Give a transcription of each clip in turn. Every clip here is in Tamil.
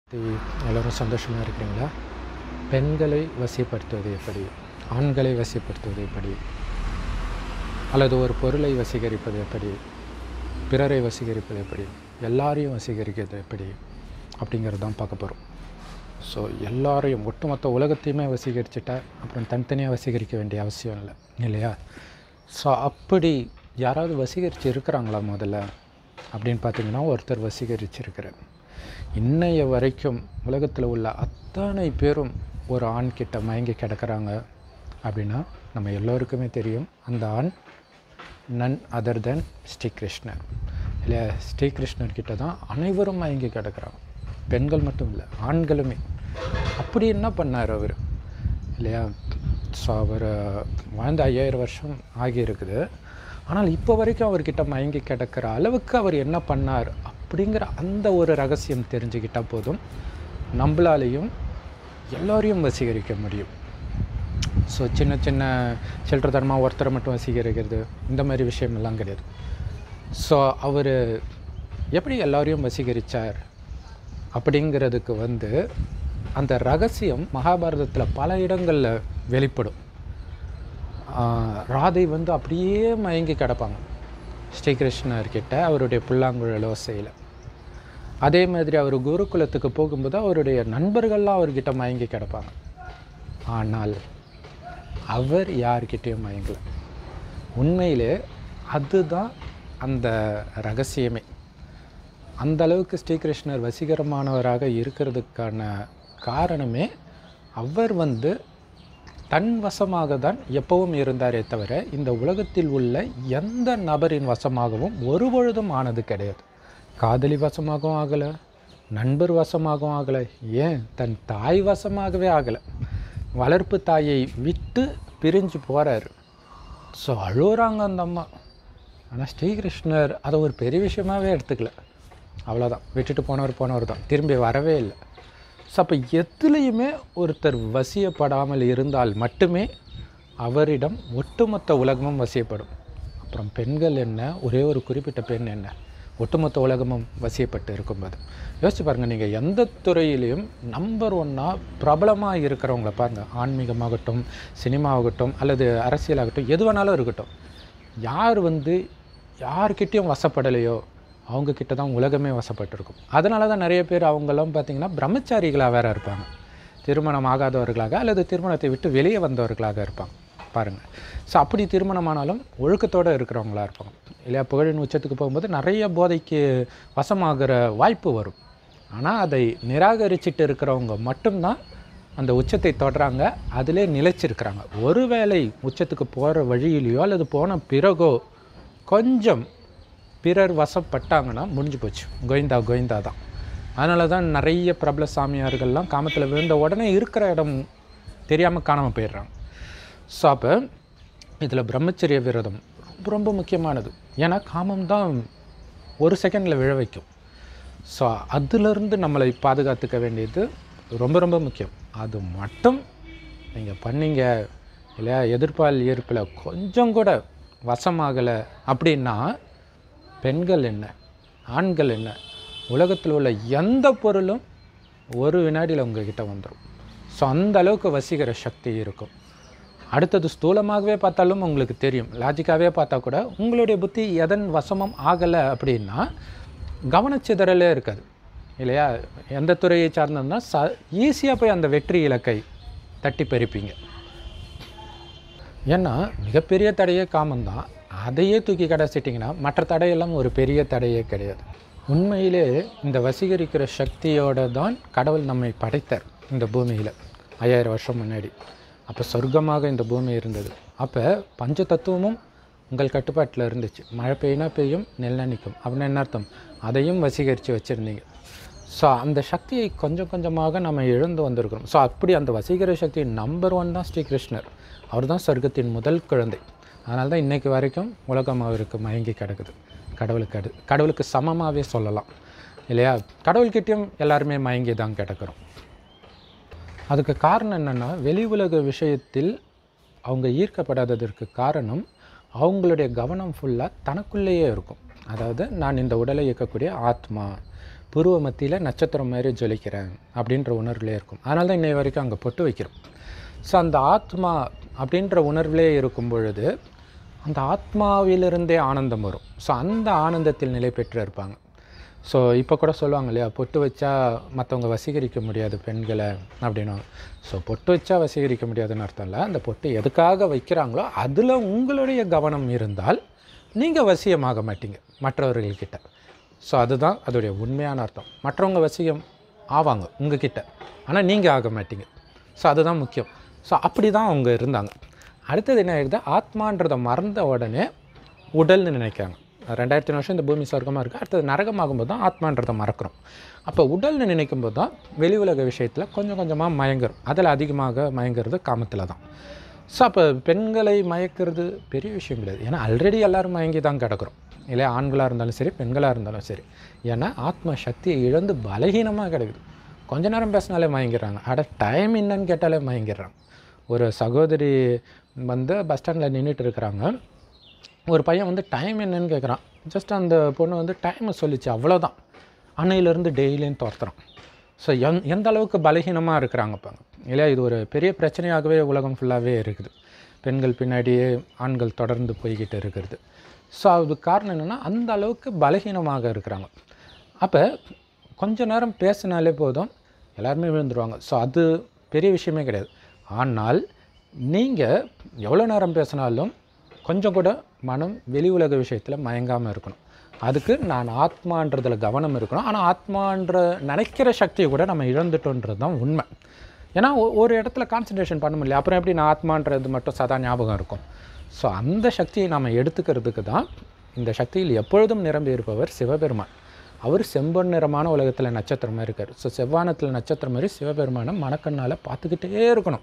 எல்லோரும் சந்தோஷமாக இருக்கிறீங்களா பெண்களை வசிப்படுத்துவது எப்படி ஆண்களை வசிப்படுத்துவது எப்படி அல்லது ஒரு பொருளை வசீகரிப்பது எப்படி பிறரை வசீகரிப்பது எப்படி எல்லாரையும் வசீகரிக்கிறது எப்படி அப்படிங்கிறது தான் பார்க்க போகிறோம் ஸோ எல்லாரையும் ஒட்டுமொத்த உலகத்தையுமே வசீகரிச்சுட்டா அப்புறம் தனித்தனியாக வசீகரிக்க வேண்டிய அவசியம் இல்லை இல்லையா ஸோ அப்படி யாராவது வசீகரித்து இருக்கிறாங்களா முதல்ல அப்படின்னு பார்த்தீங்கன்னா ஒருத்தர் வசீகரிச்சிருக்கிறார் இன்னைய வரைக்கும் உலகத்தில் உள்ள அத்தனை பேரும் ஒரு ஆண் கிட்ட மயங்கி கிடக்கிறாங்க அப்படின்னா நம்ம எல்லோருக்குமே தெரியும் அந்த ஆண் நன் அதர் தென் ஸ்ரீகிருஷ்ணர் இல்லையா ஸ்ரீகிருஷ்ணர் கிட்ட தான் அனைவரும் மயங்கி கிடக்கிறாங்க பெண்கள் மட்டும் இல்லை ஆண்களுமே அப்படி என்ன பண்ணார் அவர் இல்லையா ஸோ அவர் வாழ்ந்த ஐயாயிரம் வருஷம் ஆகியிருக்குது ஆனால் இப்போ வரைக்கும் அவர்கிட்ட மயங்கி கிடக்கிற அளவுக்கு அவர் என்ன பண்ணார் அப்படிங்கிற அந்த ஒரு ரகசியம் தெரிஞ்சுக்கிட்டால் போதும் நம்மளாலேயும் எல்லோரையும் வசீகரிக்க முடியும் ஸோ சின்ன சின்ன சில்லறத்தனமாக ஒருத்தரை மட்டும் வசீகரிக்கிறது இந்த மாதிரி விஷயமெல்லாம் கிடையாது ஸோ அவர் எப்படி எல்லாரையும் வசீகரித்தார் அப்படிங்கிறதுக்கு வந்து அந்த ரகசியம் மகாபாரதத்தில் பல இடங்களில் வெளிப்படும் ஆஹ் ராதை வந்து அப்படியே மயங்கி கிடப்பாங்க ஸ்ரீகிருஷ்ணர்கிட்ட அவருடைய புல்லாங்குழல் ஓசையில் அதே மாதிரி அவர் குருகுலத்துக்கு போகும்போது அவருடைய நண்பர்கள்லாம் அவர்கிட்ட மயங்கி கிடப்பாங்க ஆனால் அவர் யார்கிட்டயும் மயங்கலை உண்மையிலே அதுதான் அந்த ரகசியமே அந்த அளவுக்கு ஸ்ரீகிருஷ்ணர் வசீகரமானவராக இருக்கிறதுக்கான காரணமே அவர் வந்து தன் வசமாக தான் எப்பவும் இருந்தாரே தவிர இந்த உலகத்தில் உள்ள எந்த நபரின் வசமாகவும் ஒரு பொழுதும் ஆனது கிடையாது காதலி வசமாகவும் ஆகலை நண்பர் வசமாகவும் ஆகலை ஏன் தன் தாய் வசமாகவே ஆகலை வளர்ப்பு தாயை விட்டு பிரிஞ்சு போகிறாரு ஸோ அழுகுறாங்க அந்த அம்மா ஆனால் ஸ்ரீகிருஷ்ணர் அதை ஒரு பெரிய விஷயமாகவே எடுத்துக்கல அவ்வளோதான் விட்டுட்டு போனவர் போனவர் தான் திரும்பி வரவே இல்லை ஸோ அப்போ எதுலேயுமே ஒருத்தர் வசியப்படாமல் இருந்தால் மட்டுமே அவரிடம் ஒட்டுமொத்த உலகமும் வசியப்படும் அப்புறம் பெண்கள் என்ன ஒரே ஒரு குறிப்பிட்ட பெண் என்ன ஒட்டுமொத்த உலகமும் வசியப்பட்டு இருக்கும்போது யோசிச்சு பாருங்கள் நீங்கள் எந்த துறையிலையும் நம்பர் ஒன்னாக பிரபலமாக இருக்கிறவங்கள பாருங்கள் ஆன்மீகமாகட்டும் சினிமாவாகட்டும் அல்லது அரசியலாகட்டும் எது வேணாலும் இருக்கட்டும் யார் வந்து யார்கிட்டயும் வசப்படலையோ அவங்க கிட்ட தான் உலகமே வசப்பட்டிருக்கும் அதனால தான் நிறைய பேர் அவங்கெல்லாம் பார்த்திங்கன்னா பிரம்மச்சாரிகளாக வேற இருப்பாங்க திருமணம் ஆகாதவர்களாக அல்லது திருமணத்தை விட்டு வெளியே வந்தவர்களாக இருப்பாங்க பாருங்கள் ஸோ அப்படி திருமணமானாலும் ஒழுக்கத்தோடு இருக்கிறவங்களா இருப்பாங்க இல்லையா புகழின் உச்சத்துக்கு போகும்போது நிறைய போதைக்கு வசமாகிற வாய்ப்பு வரும் ஆனால் அதை நிராகரிச்சிட்டு இருக்கிறவங்க மட்டும்தான் அந்த உச்சத்தை தொடுறாங்க அதிலே நிலைச்சிருக்கிறாங்க ஒருவேளை உச்சத்துக்கு போகிற வழியிலையோ அல்லது போன பிறகோ கொஞ்சம் பிறர் வசப்பட்டாங்கன்னா முடிஞ்சு போச்சு கோவிந்தா கோவிந்தா தான் அதனால தான் நிறைய பிரபல சாமியார்கள்லாம் காமத்தில் விழுந்த உடனே இருக்கிற இடம் தெரியாமல் காணாமல் போயிடுறாங்க ஸோ அப்போ இதில் பிரம்மச்சரிய விரதம் ரொம்ப ரொம்ப முக்கியமானது ஏன்னா காமம் தான் ஒரு செகண்டில் விழ வைக்கும் ஸோ அதிலிருந்து நம்மளை பாதுகாத்துக்க வேண்டியது ரொம்ப ரொம்ப முக்கியம் அது மட்டும் நீங்கள் பண்ணீங்க இல்லையா எதிர்ப்பால் ஈர்ப்பில் கொஞ்சம் கூட வசமாகலை அப்படின்னா பெண்கள் என்ன ஆண்கள் என்ன உலகத்தில் உள்ள எந்த பொருளும் ஒரு வினாடியில் உங்ககிட்ட வந்துடும் ஸோ அந்த அளவுக்கு வசீகர சக்தி இருக்கும் அடுத்தது ஸ்தூலமாகவே பார்த்தாலும் உங்களுக்கு தெரியும் லாஜிக்காகவே பார்த்தா கூட உங்களுடைய புத்தி எதன் வசமும் ஆகலை அப்படின்னா கவனச்சிதறலே இருக்காது இல்லையா எந்த துறையை சார்ந்ததுன்னா ச ஈஸியாக போய் அந்த வெற்றி இலக்கை தட்டி பறிப்பீங்க ஏன்னா மிகப்பெரிய தடையே காமந்தான் அதையே தூக்கி கடைசிட்டிங்கன்னா மற்ற தடையெல்லாம் ஒரு பெரிய தடையே கிடையாது உண்மையிலே இந்த வசீகரிக்கிற சக்தியோட தான் கடவுள் நம்மை படைத்தார் இந்த பூமியில் ஐயாயிரம் வருஷம் முன்னாடி அப்போ சொர்க்கமாக இந்த பூமி இருந்தது அப்போ பஞ்ச தத்துவமும் உங்கள் கட்டுப்பாட்டில் இருந்துச்சு மழை பெய்யினா பெய்யும் நெல் நிற்கும் அப்படின்னு என்ன அர்த்தம் அதையும் வசீகரித்து வச்சுருந்தீங்க ஸோ அந்த சக்தியை கொஞ்சம் கொஞ்சமாக நம்ம இழந்து வந்திருக்கிறோம் ஸோ அப்படி அந்த வசீகர சக்தி நம்பர் ஒன் தான் ஸ்ரீகிருஷ்ணர் அவர் தான் சொர்க்கத்தின் முதல் குழந்தை அதனால தான் இன்றைக்கு வரைக்கும் உலகம் அவருக்கு மயங்கி கிடக்குது கடவுளுக்கு அடு கடவுளுக்கு சமமாகவே சொல்லலாம் இல்லையா கடவுள்கிட்டயும் எல்லாருமே மயங்கி தான் கிடக்கிறோம் அதுக்கு காரணம் என்னென்னா வெளி உலக விஷயத்தில் அவங்க ஈர்க்கப்படாததற்கு காரணம் அவங்களுடைய கவனம் ஃபுல்லாக தனக்குள்ளேயே இருக்கும் அதாவது நான் இந்த உடலை இயக்கக்கூடிய ஆத்மா புருவ மத்தியில் நட்சத்திரம் மாதிரி ஜொலிக்கிறேன் அப்படின்ற உணர்வுலே இருக்கும் அதனால தான் இன்னை வரைக்கும் அங்கே பொட்டு வைக்கிறோம் ஸோ அந்த ஆத்மா அப்படின்ற உணர்விலே இருக்கும் பொழுது அந்த ஆத்மாவிலிருந்தே ஆனந்தம் வரும் ஸோ அந்த ஆனந்தத்தில் நிலை பெற்று இருப்பாங்க ஸோ இப்போ கூட சொல்லுவாங்க இல்லையா பொட்டு வச்சா மற்றவங்க வசீகரிக்க முடியாது பெண்களை அப்படின்னா ஸோ பொட்டு வச்சா வசீகரிக்க முடியாதுன்னு அர்த்தம் இல்லை அந்த பொட்டு எதுக்காக வைக்கிறாங்களோ அதில் உங்களுடைய கவனம் இருந்தால் நீங்கள் வசியமாக மாட்டீங்க மற்றவர்கள்கிட்ட ஸோ அதுதான் அதோடைய உண்மையான அர்த்தம் மற்றவங்க வசியம் ஆவாங்க உங்ககிட்ட ஆனால் நீங்கள் ஆக மாட்டீங்க ஸோ அதுதான் முக்கியம் ஸோ அப்படி தான் அவங்க இருந்தாங்க அடுத்தது என்ன ஆயிடுது ஆத்மான்றதை மறந்த உடனே உடல்னு நினைக்கிறாங்க ரெண்டாயிரத்தி வருஷம் இந்த பூமி சொர்க்கமாக இருக்குது அடுத்தது நரகமாகும்போது தான் ஆத்மான்றதை மறக்கிறோம் அப்போ உடல்னு நினைக்கும் போது தான் வெளி உலக விஷயத்தில் கொஞ்சம் கொஞ்சமாக மயங்குறோம் அதில் அதிகமாக மயங்கிறது காமத்தில் தான் ஸோ அப்போ பெண்களை மயக்கிறது பெரிய விஷயம் கிடையாது ஏன்னா ஆல்ரெடி எல்லோரும் மயங்கி தான் கிடக்குறோம் இல்லையா ஆண்களாக இருந்தாலும் சரி பெண்களாக இருந்தாலும் சரி ஏன்னா ஆத்ம சக்தியை இழந்து பலகீனமாக கிடக்குது கொஞ்ச நேரம் பேசினாலே மயங்கிடுறாங்க அட டைம் என்னன்னு கேட்டாலே மயங்கிடுறாங்க ஒரு சகோதரி வந்து பஸ் ஸ்டாண்டில் நின்றுட்டு இருக்கிறாங்க ஒரு பையன் வந்து டைம் என்னன்னு கேட்குறான் ஜஸ்ட் அந்த பொண்ணு வந்து டைமை சொல்லிச்சு அவ்வளோதான் அன்னையிலேருந்து டெய்லியும் துரத்துறான் ஸோ எந் எந்த அளவுக்கு பலகீனமாக இருக்கிறாங்க பாங்க இல்லையா இது ஒரு பெரிய பிரச்சனையாகவே உலகம் ஃபுல்லாகவே இருக்குது பெண்கள் பின்னாடியே ஆண்கள் தொடர்ந்து போய்கிட்டு இருக்கிறது ஸோ அதுக்கு காரணம் என்னென்னா அந்த அளவுக்கு பலகீனமாக இருக்கிறாங்க அப்போ கொஞ்ச நேரம் பேசினாலே போதும் எல்லாருமே விழுந்துருவாங்க ஸோ அது பெரிய விஷயமே கிடையாது ஆனால் நீங்கள் எவ்வளோ நேரம் பேசினாலும் கொஞ்சம் கூட மனம் வெளி உலக விஷயத்தில் மயங்காமல் இருக்கணும் அதுக்கு நான் ஆத்மான்றதில் கவனம் இருக்கணும் ஆனால் ஆத்மான்ற நினைக்கிற சக்தியை கூட நம்ம இழந்துட்டோன்றது தான் உண்மை ஏன்னா ஒ- ஒரு இடத்துல கான்சன்ட்ரேஷன் பண்ண முடியல அப்புறம் எப்படி நான் ஆத்மான்றது மட்டும் சதா ஞாபகம் இருக்கும் ஸோ அந்த சக்தியை நாம் எடுத்துக்கிறதுக்கு தான் இந்த சக்தியில் எப்பொழுதும் நிரம்பி இருப்பவர் சிவபெருமான் அவர் செம்பொன் நிறமான உலகத்தில் நட்சத்திரமாக இருக்கார் ஸோ செவ்வானத்தில் நட்சத்திரம் மாதிரி சிவபெருமானை மனக்கண்ணால் பார்த்துக்கிட்டே இருக்கணும்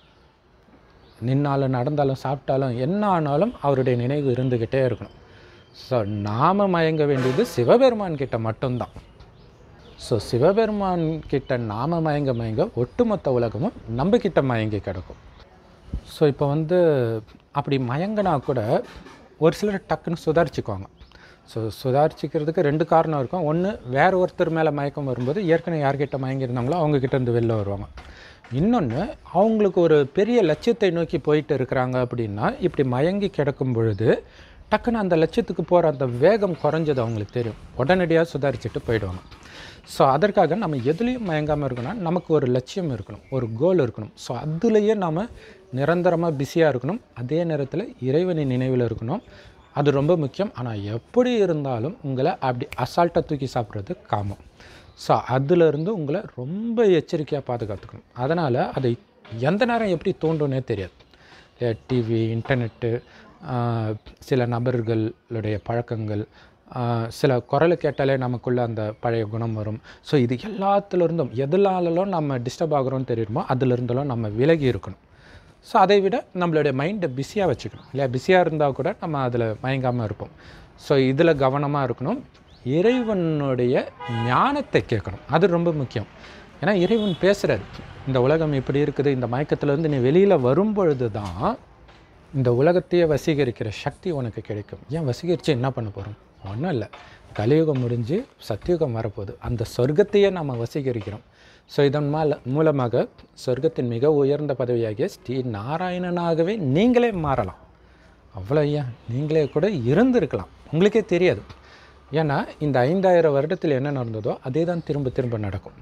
நின்னாலும் நடந்தாலும் சாப்பிட்டாலும் என்ன ஆனாலும் அவருடைய நினைவு இருந்துக்கிட்டே இருக்கணும் ஸோ நாம் மயங்க வேண்டியது சிவபெருமான் கிட்ட மட்டும்தான் ஸோ சிவபெருமான் கிட்ட நாம மயங்க மயங்க ஒட்டுமொத்த உலகமும் நம்ம கிட்ட மயங்கி கிடக்கும் ஸோ இப்போ வந்து அப்படி மயங்கினா கூட ஒரு சிலர் டக்குன்னு சுதாரிச்சுக்குவாங்க ஸோ சுதாரிச்சுக்கிறதுக்கு ரெண்டு காரணம் இருக்கும் ஒன்று வேற ஒருத்தர் மேலே மயக்கம் வரும்போது ஏற்கனவே யார்கிட்ட மயங்கியிருந்தாங்களோ அவங்க கிட்ட இருந்து வெளில வருவாங்க இன்னொன்று அவங்களுக்கு ஒரு பெரிய லட்சியத்தை நோக்கி போயிட்டு இருக்கிறாங்க அப்படின்னா இப்படி மயங்கி கிடக்கும் பொழுது டக்குன்னு அந்த லட்சியத்துக்கு போகிற அந்த வேகம் குறைஞ்சது அவங்களுக்கு தெரியும் உடனடியாக சுதாரிச்சுட்டு போயிடுவாங்க ஸோ அதற்காக நம்ம எதுலேயும் மயங்காமல் இருக்கணும் நமக்கு ஒரு லட்சியம் இருக்கணும் ஒரு கோல் இருக்கணும் ஸோ அதுலேயே நாம் நிரந்தரமாக பிஸியாக இருக்கணும் அதே நேரத்தில் இறைவனின் நினைவில் இருக்கணும் அது ரொம்ப முக்கியம் ஆனால் எப்படி இருந்தாலும் உங்களை அப்படி அசால்ட்டாக தூக்கி சாப்பிட்றது காமம் ஸோ அதிலிருந்து உங்களை ரொம்ப எச்சரிக்கையாக பாதுகாத்துக்கணும் அதனால் அதை எந்த நேரம் எப்படி தோண்டுனே தெரியாது டிவி இன்டர்நெட்டு ஆஹ், சில நபர்களுடைய பழக்கங்கள் ஆஹ், சில குரலை கேட்டாலே நமக்குள்ள அந்த பழைய குணம் வரும் ஸோ இது எல்லாத்துலேருந்தும் எதுலாலும் நம்ம டிஸ்டர்ப் ஆகுறோம்னு தெரியுமோ அதுலேருந்தெல்லாம் நம்ம விலகி இருக்கணும் ஸோ அதை விட நம்மளுடைய மைண்டை பிஸியாக வச்சுக்கணும் இல்லையா பிஸியாக இருந்தால் கூட நம்ம அதில் மயங்காமல் இருப்போம் ஸோ இதில் கவனமாக இருக்கணும் இறைவனுடைய ஞானத்தை கேட்கணும் அது ரொம்ப முக்கியம் ஏன்னா இறைவன் பேசுகிறார் இந்த உலகம் இப்படி இருக்குது இந்த மயக்கத்துலேருந்து நீ வெளியில் வரும்பொழுது தான் இந்த உலகத்தையே வசீகரிக்கிற சக்தி உனக்கு கிடைக்கும் ஏன் வசீகரித்து என்ன பண்ண போகிறோம் ஒன்றும் இல்லை கலியுகம் முடிஞ்சு சத்தியுகம் வரப்போகுது அந்த சொர்க்கத்தையே நம்ம வசீகரிக்கிறோம் ஸோ இதன் மேல மூலமாக சொர்க்கத்தின் மிக உயர்ந்த பதவியாகிய ஸ்ரீ நாராயணனாகவே நீங்களே மாறலாம் அவ்வளோ ஏன் நீங்களே கூட இருந்திருக்கலாம் உங்களுக்கே தெரியாது ஏன்னா இந்த ஐந்தாயிரம் வருடத்தில் என்ன நடந்ததோ அதே தான் திரும்ப திரும்ப நடக்கும்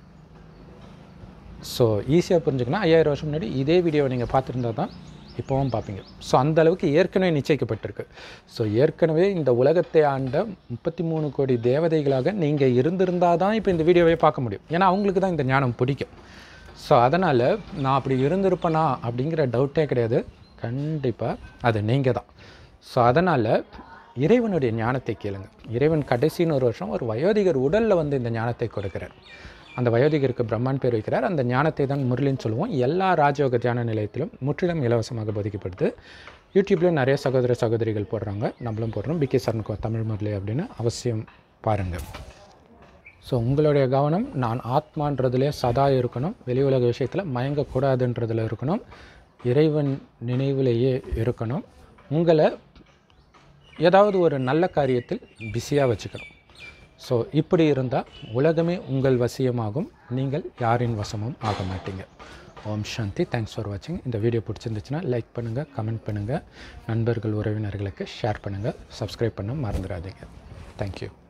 ஸோ ஈஸியாக புரிஞ்சுக்கணும் ஐயாயிரம் வருஷம் முன்னாடி இதே வீடியோவை நீங்கள் பார்த்துருந்தா தான் இப்போவும் பார்ப்பீங்க ஸோ அந்த அளவுக்கு ஏற்கனவே நிச்சயிக்கப்பட்டிருக்கு ஸோ ஏற்கனவே இந்த உலகத்தை ஆண்ட முப்பத்தி மூணு கோடி தேவதைகளாக நீங்கள் இருந்திருந்தால் தான் இப்போ இந்த வீடியோவை பார்க்க முடியும் ஏன்னா அவங்களுக்கு தான் இந்த ஞானம் பிடிக்கும் ஸோ அதனால் நான் அப்படி இருந்திருப்பேனா அப்படிங்கிற டவுட்டே கிடையாது கண்டிப்பாக அது நீங்கள் தான் ஸோ அதனால் இறைவனுடைய ஞானத்தை கேளுங்க இறைவன் கடைசின்னு ஒரு வருஷம் ஒரு வயோதிகர் உடலில் வந்து இந்த ஞானத்தை கொடுக்கிறார் அந்த வயோதிகருக்கு பிரம்மான் பேர் வைக்கிறார் அந்த ஞானத்தை தான் முரளின்னு சொல்லுவோம் எல்லா ராஜயோக தியான நிலையத்திலும் முற்றிலும் இலவசமாக போதிக்கப்படுது யூடியூப்லேயும் நிறைய சகோதர சகோதரிகள் போடுறாங்க நம்மளும் போடுறோம் பிகே சரணுக்கோ தமிழ் முரளி அப்படின்னு அவசியம் பாருங்கள் ஸோ உங்களுடைய கவனம் நான் ஆத்மான்றதுலே சதா இருக்கணும் வெளி உலக விஷயத்தில் மயங்கக்கூடாதுன்றதுல இருக்கணும் இறைவன் நினைவிலேயே இருக்கணும் உங்களை ஏதாவது ஒரு நல்ல காரியத்தில் பிஸியாக வச்சுக்கணும் ஸோ இப்படி இருந்தால் உலகமே உங்கள் வசியமாகும் நீங்கள் யாரின் வசமும் ஆக மாட்டீங்க ஓம் சாந்தி தேங்க்ஸ் ஃபார் வாட்சிங் இந்த வீடியோ பிடிச்சிருந்துச்சுன்னா லைக் பண்ணுங்கள் கமெண்ட் பண்ணுங்கள் நண்பர்கள் உறவினர்களுக்கு ஷேர் பண்ணுங்கள் சப்ஸ்கிரைப் பண்ண மறந்துடாதீங்க தேங்க்யூ